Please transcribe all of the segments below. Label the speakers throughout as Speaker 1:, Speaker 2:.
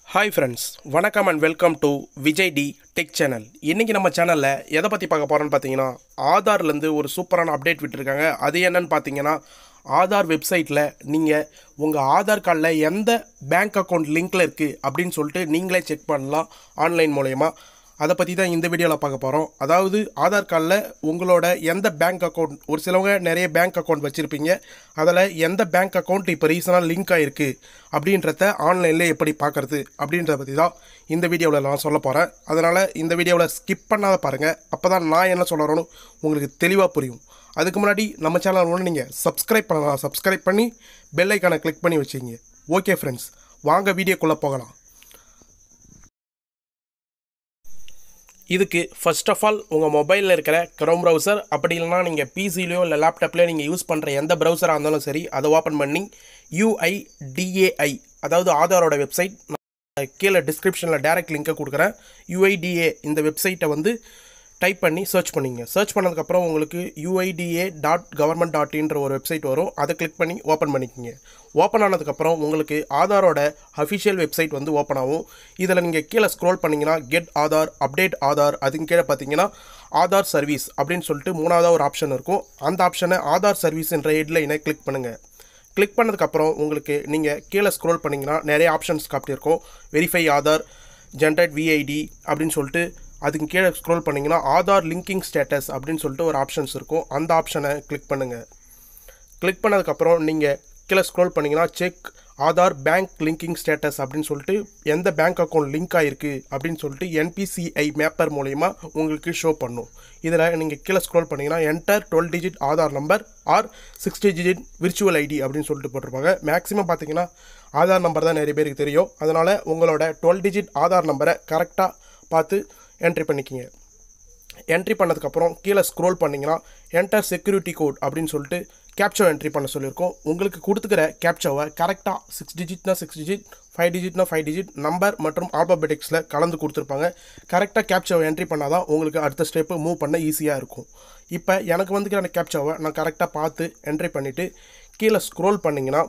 Speaker 1: hi friends வணக்கம் and welcome to Vijay D tech channel இன்றைக்கி நம்ம சேனலில் எதை பற்றி பார்க்க போகிறோன்னு பார்த்தீங்கன்னா ஆதார்லேருந்து ஒரு சூப்பரான அப்டேட் விட்டுருக்காங்க அது என்னன்னு பார்த்தீங்கன்னா ஆதார் வெப்சைட்டில் நீங்கள் உங்கள் ஆதார் கார்டில் எந்த பேங்க் அக்கௌண்ட் லிங்க்கில் இருக்குது அப்படின்னு சொல்லிட்டு நீங்களே செக் பண்ணலாம் ஆன்லைன் மூலயமா அதை பற்றி தான் இந்த வீடியோவில் பார்க்க போகிறோம் அதாவது ஆதார் கார்டில் உங்களோட எந்த பேங்க் அக்கௌண்ட் ஒரு சிலவங்க நிறைய பேங்க் அக்கௌண்ட் வச்சுருப்பீங்க அதில் எந்த பேங்க் அக்கௌண்ட் இப்போ ரீசனாக லிங்க் ஆகிருக்கு அப்படின்றத ஆன்லைனில் எப்படி பார்க்குறது அப்படின்றத பற்றி தான் இந்த வீடியோவில் நான் சொல்ல போகிறேன் அதனால் இந்த வீடியோவில் ஸ்கிப் பண்ணாத பாருங்கள் அப்போ தான் நான் என்ன சொல்கிறேன்னு உங்களுக்கு தெளிவாக புரியும் அதுக்கு முன்னாடி நம்ம சேனல் ஒன்று நீங்கள் சப்ஸ்கிரைப் பண்ணலாம் சப்ஸ்கிரைப் பண்ணி பெல் ஐக்கானை கிளிக் பண்ணி வச்சிங்க ஓகே ஃப்ரெண்ட்ஸ் வாங்க வீடியோக்குள்ளே போகலாம் இதுக்கு ஃபர்ஸ்ட் ஆஃப் ஆல் உங்கள் மொபைலில் இருக்கிற க்ரோம் ப்ரௌசர் அப்படி இல்லைனா நீங்கள் பிசிலையோ இல்லை லேப்டாப்லையோ நீங்கள் யூஸ் பண்ணுற எந்த ப்ரௌசராக இருந்தாலும் சரி அதை ஓப்பன் பண்ணி யூஐடிஏஐ அதாவது ஆதாரோட வெப்சைட் நான் கீழே டிஸ்கிரிப்ஷனில் டேரக்ட் லிங்கை கொடுக்குறேன் யூஐடிஏ இந்த வெப்சைட்டை வந்து டைப் பண்ணி சர்ச் பண்ணிங்க சர்ச் பண்ணதுக்கப்புறம் உங்களுக்கு யூஐடிஏ டாட் கவர்மெண்ட் டாட் இன்ற ஒரு வெப்சைட் வரும் அதை கிளிக் பண்ணி ஓப்பன் பண்ணிக்கோங்க ஓப்பன் ஆனதுக்கப்புறம் உங்களுக்கு ஆதாரோட அஃபிஷியல் வெப்சைட் வந்து ஓப்பன் ஆகும் இதில் நீங்கள் கீழே ஸ்க்ரோல் பண்ணிங்கன்னா கெட் ஆதார் அப்டேட் ஆதார் அதுக்கு கீழே பார்த்தீங்கன்னா ஆதார் சர்வீஸ் அப்படின்னு சொல்லிட்டு மூணாவது ஒரு ஆப்ஷன் இருக்கும் அந்த ஆப்ஷனை ஆதார் சர்வீஸ் என்ற ஹெட்லைனை கிளிக் பண்ணுங்கள் கிளிக் பண்ணதுக்கப்புறம் உங்களுக்கு நீங்கள் கீழே ஸ்க்ரோல் பண்ணிங்கன்னா நிறைய ஆப்ஷன்ஸ் காட்டியிருக்கோம் வெரிஃபை ஆதார் ஜென்ரேட் விஐடி அப்படின்னு சொல்லிட்டு அதுக்கு கீழே ஸ்க்ரோல் பண்ணிங்கன்னா ஆதார் லிங்கிங் ஸ்டேட்டஸ் அப்படின்னு சொல்லிட்டு ஒரு ஆப்ஷன்ஸ் இருக்கும் அந்த ஆப்ஷனை கிளிக் பண்ணுங்கள் கிளிக் பண்ணதுக்கப்புறம் நீங்கள் கீழே ஸ்க்ரோல் பண்ணிங்கன்னா check Aadhaar bank linking status அப்படின்னு சொல்லிட்டு எந்த பேங்க் அக்கௌண்ட் லிங்க் ஆகிருக்கு அப்படின்னு சொல்லிட்டு என்பிசிஐ மேப்பர் மூலயமா உங்களுக்கு ஷோ பண்ணும் இதில் நீங்கள் கீழே ஸ்க்ரோல் பண்ணிங்கன்னா enter twelve digit Aadhaar number or sixty digit virtual ID அப்படின்னு சொல்லிட்டு போட்டிருப்பாங்க மேக்ஸிமம் பார்த்தீங்கன்னா ஆதார் நம்பர் தான் நிறைய பேருக்கு தெரியும் அதனால் உங்களோட டுவெல் டிஜிட் ஆதார் நம்பரை கரெக்டாக பார்த்து என்ட்ரி பண்ணிக்கிங்க என்ட்ரி பண்ணதுக்கப்புறம் கீழே ஸ்க்ரோல் பண்ணிங்கன்னா என்டர் செக்யூரிட்டி கோட் அப்படின்னு சொல்லிட்டு கேப்சா என்ட்ரி பண்ண சொல்லியிருக்கோம் உங்களுக்கு கொடுத்துக்கிற கேப்சாவை கரெக்டாக சிக்ஸ் டிஜிட்னா சிக்ஸ் டிஜிட் ஃபைவ் டிஜிட்னா ஃபைவ் டிஜிட் நம்பர் மற்றும் ஆல்பாபெட்டிக்ஸில் கலந்து கொடுத்துருப்பாங்க கரெக்டாக கேப்சாவை என்ட்ரி பண்ணால் தான் உங்களுக்கு அடுத்த ஸ்டெப்பு மூவ் பண்ண ஈஸியாக இருக்கும் இப்போ எனக்கு வந்துக்கிற அந்த கேப்சாவை நான் கரெக்டாக பார்த்து என்ட்ரி பண்ணிவிட்டு கீழே ஸ்க்ரோல் பண்ணிங்கன்னா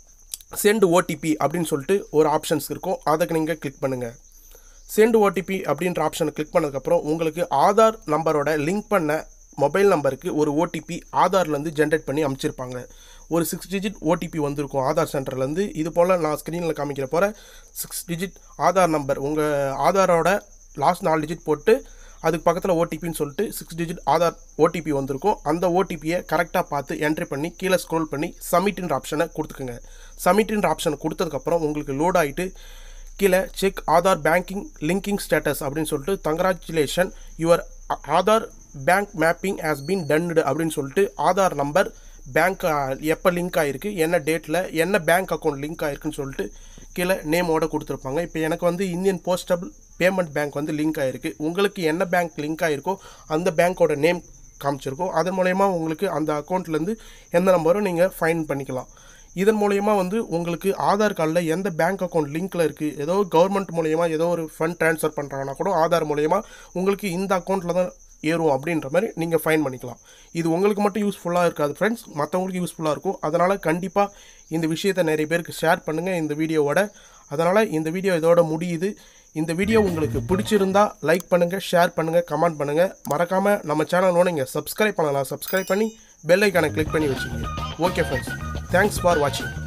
Speaker 1: சென்ட் ஓடிபி அப்படின்னு சொல்லிட்டு ஒரு ஆப்ஷன்ஸ் இருக்கும் அதுக்கு நீங்கள் கிளிக் பண்ணுங்கள் சென்ட் ஓடிபி அப்படின்ற ஆப்ஷனை கிளிக் பண்ணதுக்கப்புறம் உங்களுக்கு ஆதார் நம்பரோட லிங்க் பண்ண மொபைல் நம்பருக்கு ஒரு ஓடிபி ஆதார்லேருந்து ஜென்ரேட் பண்ணி அமைச்சிருப்பாங்க ஒரு சிக்ஸ் டிஜிட் ஓடிபி வந்திருக்கும் ஆதார் சென்டர்லேருந்து இது போல் நான் ஸ்க்ரீனில் காமிக்கிற போகிற சிக்ஸ் டிஜிட் ஆதார் நம்பர் உங்கள் ஆதாரோட லாஸ்ட் நாலு டிஜிட் போட்டு அதுக்கு பக்கத்தில் ஓடிபின்னு சொல்லிட்டு சிக்ஸ் டிஜிட் ஆதார் ஓடிபி வந்திருக்கும் அந்த ஓடிபியை கரெக்டாக பார்த்து என்ட்ரி பண்ணி கீழே ஸ்க்ரோல் பண்ணி சப்மிட்ன்ற ஆப்ஷனை கொடுத்துக்குங்க சப்மிட்ன்ற ஆப்ஷனை கொடுத்ததுக்கப்புறம் உங்களுக்கு லோட் ஆகிட்டு கீழே check Aadhaar banking linking status அப்படின்னு சொல்லிட்டு congratulation your Aadhaar bank mapping has been done அப்படின்னு சொல்லிட்டு ஆதார் நம்பர் பேங்க் எப்போ லிங்க் ஆகிருக்கு என்ன டேட்டில் என்ன பேங்க் அக்கௌண்ட் லிங்க் ஆகிருக்குன்னு சொல்லிட்டு கீழே நேமோட கொடுத்துருப்பாங்க இப்போ எனக்கு வந்து இந்தியன் போஸ்டபிள் பேமெண்ட் பேங்க் வந்து லிங்க் ஆகிருக்கு உங்களுக்கு என்ன பேங்க் லிங்க் ஆகிருக்கோ அந்த பேங்க்கோட நேம் காமிச்சிருக்கோம் அதன் மூலயமா உங்களுக்கு அந்த அக்கௌண்ட்லேருந்து எந்த நம்பரும் நீங்கள் ஃபைன் பண்ணிக்கலாம் இதன் மூலயமா வந்து உங்களுக்கு ஆதார் கார்டில் எந்த பேங்க் அக்கௌண்ட் லிங்க்கில் இருக்குது ஏதோ கவர்மெண்ட் மூலயமா ஏதோ ஒரு ஃபண்ட் ட்ரான்ஸ்ஃபர் பண்ணுறாங்கன்னா கூட ஆதார் மூலயமா உங்களுக்கு இந்த அக்கௌண்ட்டில் தான் ஏறும் அப்படின்ற மாதிரி நீங்கள் ஃபைன் பண்ணிக்கலாம் இது உங்களுக்கு மட்டும் யூஸ்ஃபுல்லாக இருக்காது ஃப்ரெண்ட்ஸ் மற்றவங்களுக்கு யூஸ்ஃபுல்லாக இருக்கும் அதனால் கண்டிப்பாக இந்த விஷயத்தை நிறைய பேருக்கு ஷேர் பண்ணுங்கள் இந்த வீடியோவோட அதனால் இந்த வீடியோ இதோட முடியுது இந்த வீடியோ உங்களுக்கு பிடிச்சிருந்தா லைக் பண்ணுங்கள் ஷேர் பண்ணுங்கள் கமெண்ட் பண்ணுங்கள் மறக்காமல் நம்ம சேனலோட நீங்கள் சப்ஸ்கிரைப் பண்ணலாம் சப்ஸ்கிரைப் பண்ணி பெல் ஐக்கானை கிளிக் பண்ணி வச்சுக்கோங்க ஓகே ஃப்ரெண்ட்ஸ் தேங்க்ஸ் ஃபார் வாட்சிங்